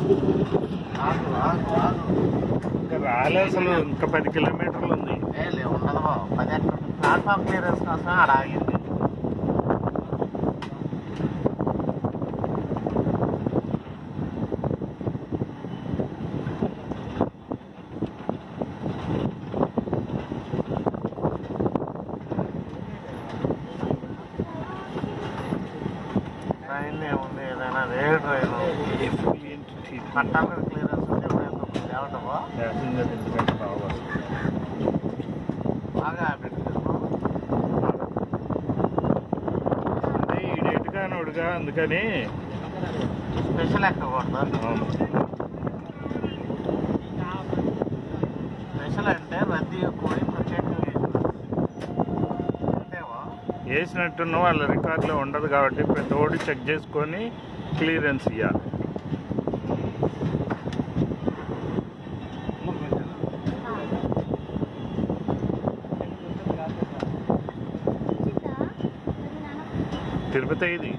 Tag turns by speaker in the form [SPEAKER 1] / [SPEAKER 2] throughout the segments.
[SPEAKER 1] ఆగు, ఆగు, ఆగు.
[SPEAKER 2] ఇంకా రాలే అసలు ఇంకా పది కిలోమీటర్లు ఉంది
[SPEAKER 1] ఏ లే ఉండదు బాబు పది ఎక్కడ ప్లాట్ఫామ్ క్లియరెన్స్ కోసం ఆడ ఆగింది ట్రైన్ ఏముంది ఏదైనా రేల్ ట్రైన్ పట్టాల మీద క్లియరెన్స్ ఉంటే ఇప్పుడు ఎంత తేవటమో
[SPEAKER 2] ప్యాసింజర్ ఎందుకంటే బాగా
[SPEAKER 1] బాగా పెట్టుకున్నాం
[SPEAKER 2] అంటే ఈ డేట్ కానోడుగా అందుకని
[SPEAKER 1] స్పెషల్ ఎక్కకూడదు
[SPEAKER 2] అవును.
[SPEAKER 1] స్పెషల్ అంటే రద్దీ ఎక్కువ ప్రత్యేకంగా వేసినారు. అంతేవా
[SPEAKER 2] వేసినట్టున్న వాళ్ళ రికార్డులో ఉండదు కాబట్టి ప్రతి ఓడి చెక్ చేసుకొని క్లియరెన్స్ ఇవ్వాలి తిరుపతి ఇది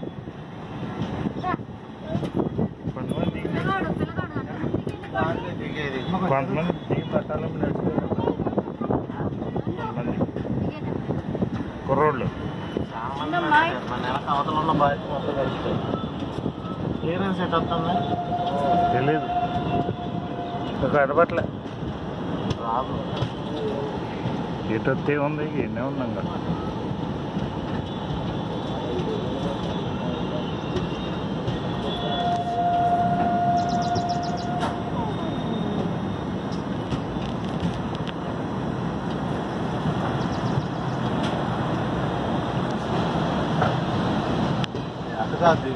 [SPEAKER 2] కొంతమంది
[SPEAKER 1] దాంట్లో దిగేది
[SPEAKER 2] కొంతమంది దిగి పట్టాలని నడుచుకుంటారు కొంతమంది కుర్రోళ్ళు
[SPEAKER 1] చాలా మంది నడిచారు. మన వెనక అవతల ఉన్న బాయ్స్ మొత్తం కలిసిపోయి క్లియరెన్స్ ఎట్ వస్తుంది
[SPEAKER 2] తెలీదు ఇంకా కనపట్లే
[SPEAKER 1] రాదు
[SPEAKER 2] ఎటు వస్తే ఉంది ఎన్నే ఉన్నాం కదా
[SPEAKER 1] అటుగా